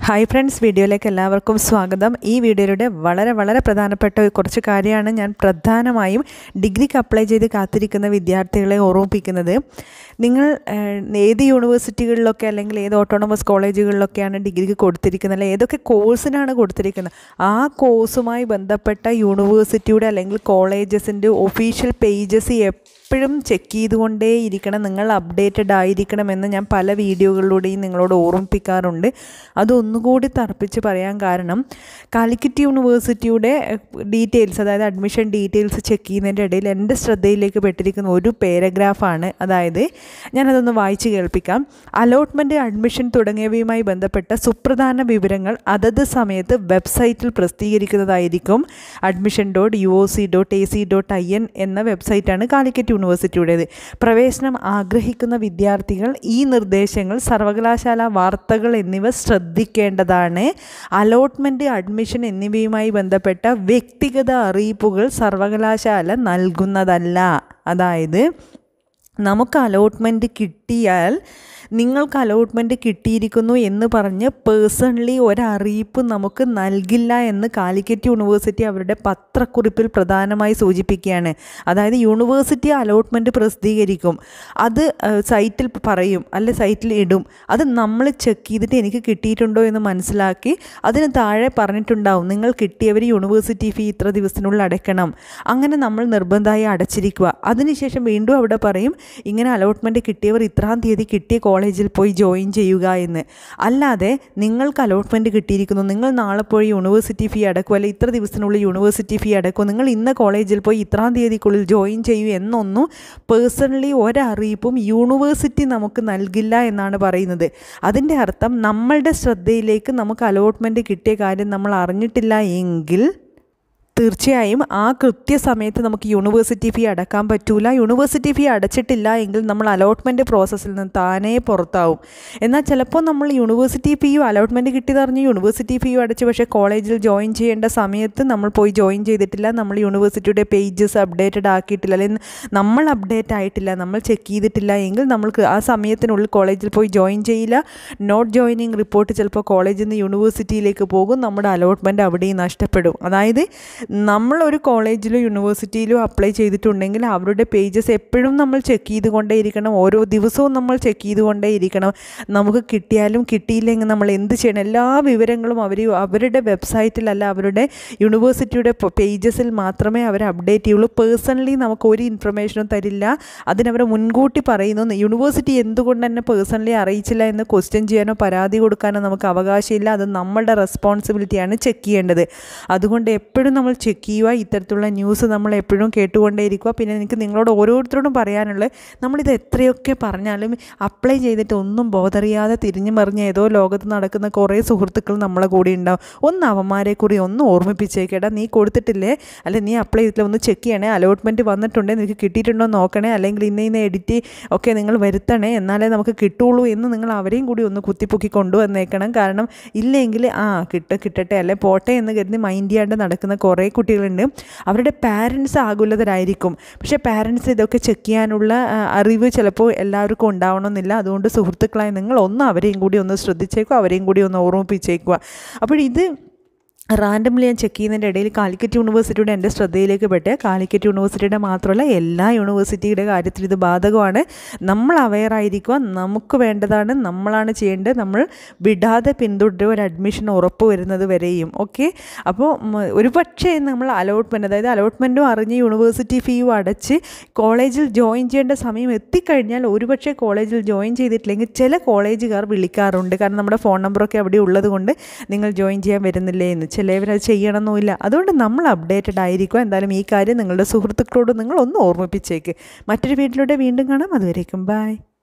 hi friends വീഡിയോയിലേക്ക് എല്ലാവർക്കും സ്വാഗതം ഈ വീഡിയോയുടെ വളരെ വളരെ പ്രധാനപ്പെട്ട കുറച്ച് കാര്യമാണ് ഞാൻ പ്രധാനമായും ഡിഗ്രിക്ക് അപ്ലൈ ചെയ്ത് കാത്തിരിക്കുന്ന വിദ്യാർത്ഥികളെ ഓർമ്മിപ്പിക്കുന്നത് നിങ്ങൾ ഏഹ്, ഏത് യൂണിവേഴ്സിറ്റികളിലൊക്കെ അല്ലെങ്കിൽ ഏത് ഓട്ടോണമസ് കോളേജുകളിലൊക്കെയാണ് ഡിഗ്രിക്ക് കൊടുത്തിരിക്കുന്നത് അല്ലെങ്കിൽ ഏതൊക്കെ കോഴ്സിനാണ് കൊടുത്തിരിക്കുന്നത് ആ കോഴ്സുമായി ബന്ധപ്പെട്ട യൂണിവേഴ്സിറ്റിയുടെ അല്ലെങ്കിൽ കോളേജസിൻ്റെ ഒഫീഷ്യൽ പേജസ് എപ്പോഴും ചെക്ക് ചെയ്തുകൊണ്ടേ ഇരിക്കണം നിങ്ങൾ അപ്ഡേറ്റഡ് ആയിരിക്കണമെന്ന് ഞാൻ പല വീഡിയോകളിലൂടെയും നിങ്ങളോട് ഓർമ്മിപ്പിക്കാറുണ്ട് അതൊന്നുകൂടി തർപ്പിച്ച് പറയാൻ കാരണം കാലിക്കറ്റ് യൂണിവേഴ്സിറ്റിയുടെ ഡീറ്റെയിൽസ് അതായത് അഡ്മിഷൻ ഡീറ്റെയിൽസ് ചെക്ക് ചെയ്യുന്നതിൻ്റെ ഇടയിൽ എൻ്റെ ശ്രദ്ധയിലേക്ക് പെട്ടിരിക്കുന്ന ഒരു പാരഗ്രാഫാണ് അതായത് ഞാനതൊന്ന് വായിച്ച് കേൾപ്പിക്കാം അലോട്ട്മെൻറ്റ് അഡ്മിഷൻ തുടങ്ങിയവയുമായി ബന്ധപ്പെട്ട സുപ്രധാന വിവരങ്ങൾ അതത് സമയത്ത് വെബ്സൈറ്റിൽ പ്രസിദ്ധീകരിക്കുന്നതായിരിക്കും admission dot U O C dot A C dot I N എന്ന വെബ്സൈറ്റാണ് കാലിക്കറ്റ് യൂണിവേഴ്സിറ്റിയുടേത് പ്രവേശനം ആഗ്രഹിക്കുന്ന വിദ്യാർത്ഥികൾ ഈ നിർദ്ദേശങ്ങൾ സർവകലാശാല വാർത്തകൾ എന്നിവ ശ്രദ്ധിക്കേണ്ടതാണ് അലോട്ട്മെൻറ്റ് അഡ്മിഷൻ എന്നിവയുമായി ബന്ധപ്പെട്ട വ്യക്തിഗത അറിയിപ്പുകൾ സർവകലാശാല നൽകുന്നതല്ല അതായത് നമുക്ക് അലോട്ട്മെൻറ്റ് കിട്ടിയാൽ നിങ്ങൾക്ക് അലോട്ട്മെൻറ്റ് കിട്ടിയിരിക്കുന്നു എന്ന് പറഞ്ഞ് പേഴ്സണലി ഒരറിയിപ്പ് നമുക്ക് നൽകില്ല എന്ന് കാലിക്കറ്റ് യൂണിവേഴ്സിറ്റി അവരുടെ പത്രക്കുറിപ്പിൽ പ്രധാനമായി സൂചിപ്പിക്കുകയാണ് അതായത് യൂണിവേഴ്സിറ്റി അലോട്ട്മെൻറ്റ് പ്രസിദ്ധീകരിക്കും അത് ഏഹ്, സൈറ്റിൽ പറയും അല്ലെ സൈറ്റിൽ ഇടും അത് നമ്മൾ ചെക്ക് ചെയ്തിട്ട് എനിക്ക് കിട്ടിയിട്ടുണ്ടോ എന്ന് മനസ്സിലാക്കി അതിന് താഴെ പറഞ്ഞിട്ടുണ്ടാവും നിങ്ങൾ കിട്ടിയവർ യൂണിവേഴ്സിറ്റി ഫീ ഇത്ര ദിവസത്തിനുള്ളിൽ അടയ്ക്കണം അങ്ങനെ നമ്മൾ നിർബന്ധമായി അടച്ചിരിക്കുക അതിനുശേഷം വീണ്ടും അവിടെ പറയും ഇങ്ങനെ അലോട്ട്മെൻറ്റ് കിട്ടിയവർ ഇത്രാം തീയതി കിട്ടിയ കോളേജിൽ പോയി ജോയിൻ ചെയ്യുക എന്ന് അല്ലാതെ നിങ്ങൾക്ക് അലോട്ട്മെൻറ്റ് കിട്ടിയിരിക്കുന്നു നിങ്ങൾ നാളെ പോയി യൂണിവേഴ്സിറ്റി ഫീ അടക്കും അല്ലെങ്കിൽ ഇത്ര ദിവസത്തിനുള്ളിൽ യൂണിവേഴ്സിറ്റി ഫീ അടക്കും നിങ്ങൾ ഇന്ന കോളേജിൽ പോയി ഇത്രാം തീയതിക്കുള്ളിൽ ജോയിൻ ചെയ്യൂ എന്നൊന്നും പേഴ്സണലി ഒരറിയിപ്പും യൂണിവേഴ്സിറ്റി നമുക്ക് നൽകില്ല എന്നാണ് പറയുന്നത് അതിൻ്റെ അർത്ഥം നമ്മളുടെ ശ്രദ്ധയിലേക്ക് നമുക്ക് അലോട്ട്മെൻറ്റ് കിട്ടിയ കാര്യം നമ്മൾ അറിഞ്ഞിട്ടില്ല എങ്കിൽ തീർച്ചയായും ആ കൃത്യസമയത്ത് നമുക്ക് യൂണിവേഴ്സിറ്റി ഫീ അടക്കാൻ പറ്റൂല യൂണിവേഴ്സിറ്റി ഫീ അടച്ചിട്ടില്ല എങ്കിൽ നമ്മൾ അലോട്ട്മെൻറ്റ് പ്രോസസ്സിൽ നിന്ന് താനേ പുറത്താവും എന്നാൽ ചിലപ്പോൾ നമ്മൾ യൂണിവേഴ്സിറ്റി ഫീയും അലോട്ട്മെൻറ്റ് കിട്ടിയതറിഞ്ഞ് യൂണിവേഴ്സിറ്റി ഫീയും അടച്ച് പക്ഷേ കോളേജിൽ ജോയിൻ ചെയ്യേണ്ട സമയത്ത് നമ്മൾ പോയി ജോയിൻ ചെയ്തിട്ടില്ല നമ്മൾ യൂണിവേഴ്സിറ്റിയുടെ പേജസ് അപ്ഡേറ്റഡ് ആക്കിയിട്ടില്ല അല്ലെങ്കിൽ നമ്മൾ അപ്ഡേറ്റ് ആയിട്ടില്ല നമ്മൾ ചെക്ക് ചെയ്തിട്ടില്ല എങ്കിൽ നമ്മൾക്ക് ആ സമയത്തിനുള്ളിൽ കോളേജിൽ പോയി ജോയിൻ ചെയ്യില്ല നോട്ട് ജോയിനിങ് റിപ്പോർട്ട് ചിലപ്പോൾ കോളേജിൽ നിന്ന് യൂണിവേഴ്സിറ്റിയിലേക്ക് പോകും നമ്മുടെ അലോട്ട്മെൻറ്റ് അവിടെയും നഷ്ടപ്പെടും അതായത് നമ്മൾ ഒരു കോളേജിലോ യൂണിവേഴ്സിറ്റിയിലോ അപ്ലൈ ചെയ്തിട്ടുണ്ടെങ്കിൽ അവരുടെ പേജസ് എപ്പോഴും നമ്മൾ ചെക്ക് ചെയ്തുകൊണ്ടേ ഇരിക്കണം ഓരോ ദിവസവും നമ്മൾ ചെക്ക് ചെയ്തുകൊണ്ടേ ഇരിക്കണം നമുക്ക് കിട്ടിയാലും കിട്ടിയില്ലെങ്കിൽ നമ്മൾ എന്ത് ചെയ്യണം എല്ലാ വിവരങ്ങളും അവർ അവരുടെ വെബ്സൈറ്റിലല്ല അവരുടെ യൂണിവേഴ്സിറ്റിയുടെ പേജസിൽ മാത്രമേ അവർ അപ്ഡേറ്റ് ചെയ്യുള്ളൂ പേഴ്സണലി നമുക്ക് ഒരു ഇൻഫർമേഷനും തരില്ല അതിനവർ മുൻകൂട്ടി പറയുന്നു യൂണിവേഴ്സിറ്റി എന്തുകൊണ്ട് തന്നെ പേഴ്സണലി അറിയിച്ചില്ല എന്ന് ക്വസ്റ്റ്യൻ ചെയ്യാനോ പരാതി കൊടുക്കാനോ നമുക്ക് അവകാശമില്ല അത് നമ്മളുടെ റെസ്പോൺസിബിലിറ്റിയാണ് ചെക്ക് ചെയ്യേണ്ടത് അതുകൊണ്ട് എപ്പോഴും നമ്മൾ ചെക്ക് ചെയ്യുക ഇത്തരത്തിലുള്ള ന്യൂസ് നമ്മൾ എപ്പോഴും കേട്ടുകൊണ്ടേയിരിക്കുക പിന്നെ എനിക്ക് നിങ്ങളോട് ഓരോരുത്തരോടും പറയാനുള്ളത് നമ്മളിത് എത്രയൊക്കെ പറഞ്ഞാലും അപ്ലൈ ചെയ്തിട്ട് ഒന്നും ബോധറിയാതെ തിരിഞ്ഞു മറിഞ്ഞ് ഏതോ ലോകത്ത് നടക്കുന്ന കുറേ സുഹൃത്തുക്കൾ നമ്മളെ കൂടെ ഉണ്ടാവും ഒന്ന് അവന്മാരെ കൂടി ഒന്ന് ഓർമ്മിപ്പിച്ചേക്കേടാ നീ കൊടുത്തിട്ടില്ലേ അല്ലെ നീ അപ്ലൈ ചെയ്തിട്ടില്ല ഒന്ന് ചെക്ക് ചെയ്യണേ അലോട്ട്മെൻറ്റ് വന്നിട്ടുണ്ടേ നിനക്ക് കിട്ടിയിട്ടുണ്ടോ എന്ന് നോക്കണേ അല്ലെങ്കിൽ ഇന്ന ഇന്ന എഡിറ്റ് ഒക്കെ നിങ്ങൾ വരുത്തണേ എന്നാലേ നമുക്ക് കിട്ടുള്ളൂ എന്ന് നിങ്ങൾ അവരെയും കൂടി ഒന്ന് കുത്തിപ്പൊക്കി കൊണ്ടുവന്നേക്കണം കാരണം ഇല്ലെങ്കിൽ ആ കിട്ട കിട്ടട്ടെ അല്ലെ പോട്ടെ എന്ന് കരുതി മൈൻഡ് ചെയ്യാണ്ട് നടക്കുന്ന കുറേ കുട്ടികളുണ്ട് അവരുടെ പാരൻസ് ആകുലതരായിരിക്കും പക്ഷേ പാരൻസ് ഇതൊക്കെ ചെക്ക് ചെയ്യാനുള്ള ആ, അറിവ് ചിലപ്പോൾ എല്ലാവർക്കും ഉണ്ടാവണമെന്നില്ല അതുകൊണ്ട് സുഹൃത്തുക്കളായി നിങ്ങൾ ഒന്ന് അവരെയും കൂടി ഒന്ന് ശ്രദ്ധിച്ചേക്കുക അവരെയും കൂടി ഒന്ന് ഓർമ്മിപ്പിച്ചേക്കുക അപ്പോൾ ഇത് റാൻഡംലി ഞാൻ ചെക്ക് ചെയ്യുന്നതിൻ്റെ ഇടയിൽ കാലിക്കറ്റ് യൂണിവേഴ്സിറ്റിയുടെ എൻ്റെ ശ്രദ്ധയിലേക്ക് പെട്ട് കാലിക്കറ്റ് യൂണിവേഴ്സിറ്റിയുടെ മാത്രമല്ല എല്ലാ യൂണിവേഴ്സിറ്റിയുടെ കാര്യത്തിൽ ഇത് ബാധകമാണ് നമ്മൾ അവെയർ ആയിരിക്കുക നമുക്ക് വേണ്ടതാണ് നമ്മളാണ് ചെയ്യേണ്ടത് നമ്മൾ വിടാതെ പിന്തുടരുക ഒരു അഡ്മിഷൻ ഉറപ്പ് വരുന്നത് വരെയും ഓക്കെ അപ്പോൾ ഒരു പക്ഷേ നമ്മൾ അലോട്ട്മെൻറ്റ് അതായത് അലോട്ട്മെൻറ്റും അറിഞ്ഞ് യൂണിവേഴ്സിറ്റി ഫീയും അടച്ച് കോളേജിൽ ജോയിൻ ചെയ്യേണ്ട സമയം എത്തിക്കഴിഞ്ഞാൽ ഒരുപക്ഷെ കോളേജിൽ ജോയിൻ ചെയ്തിട്ടില്ലെങ്കിൽ ചില കോളേജുകാർ വിളിക്കാറുണ്ട് കാരണം നമ്മുടെ ഫോൺ നമ്പറൊക്കെ അവിടെ ഉള്ളത് കൊണ്ട് നിങ്ങൾ ജോയിൻ ചെയ്യാൻ വരുന്നില്ലേ എന്ന് ചിലവരത് ചെയ്യണമെന്നില്ല അതുകൊണ്ട് നമ്മൾ അപ്ഡേറ്റഡ് ആയിരിക്കും എന്തായാലും ഈ കാര്യം നിങ്ങളുടെ സുഹൃത്തുക്കളോട് നിങ്ങൾ ഒന്ന് ഓർമ്മിപ്പിച്ചേക്ക് മറ്റൊരു വീട്ടിലൂടെ വീണ്ടും കാണാം അതുവരേക്കും ബൈ